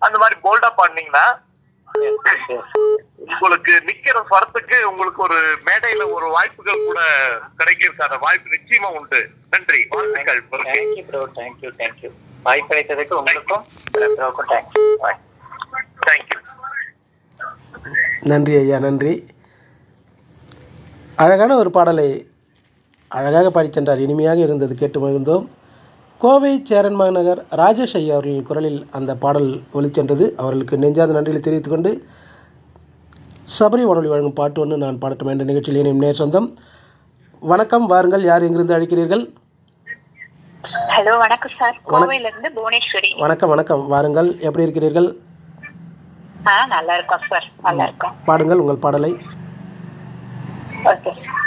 அந்த மாதிரி போல்டா பாடினீங்கன்னா Yes, yes. உங்களுக்கு நிக்கிற ஸ்வரத்துக்கு உங்களுக்கு ஒரு மேடையில ஒரு வாய்ப்புகள் கூட கிடைக்கிறதுக்கான வாய்ப்பு நிச்சயமா உண்டு நன்றி வாழ்த்துக்கள் முருகே. Thank you bro, thank you, thank you. வாய்ப்பு கிடைத்ததுக்கு உங்களுக்கும் ப்ரோக்கும் தேங்க்ஸ் பாய் Thank you. நன்றி ஐயா நன்றி அழகான ஒரு பாடலை அழகாக பாடிச் சென்றார் இனிமையாக இருந்தது கேட்டு மகிழ்ந்தோம் கோவை சேரன் மாநகர் ராஜேஷ் ஐயா அவர்களின் குரலில் அந்த பாடல் ஒலிச்சென்றது அவர்களுக்கு நெஞ்சாத நன்றிகளை தெரிவித்துக் கொண்டு சபரி வானொலி வழங்கும் பாட்டு ஒன்று நான் பாடட்டும் என்ற நிகழ்ச்சியில் இணையும் நேர் சொந்தம் வணக்கம் வாருங்கள் யார் எங்கிருந்து அழைக்கிறீர்கள் ஹலோ வணக்கம் சார் கோவையில இருந்து புவனேஸ்வரி வணக்கம் வணக்கம் வாருங்கள் எப்படி இருக்கிறீர்கள் ஆ நல்லா இருக்கோம் சார் நல்லா இருக்கோம் பாடுங்கள் உங்கள் பாடலை ஓகே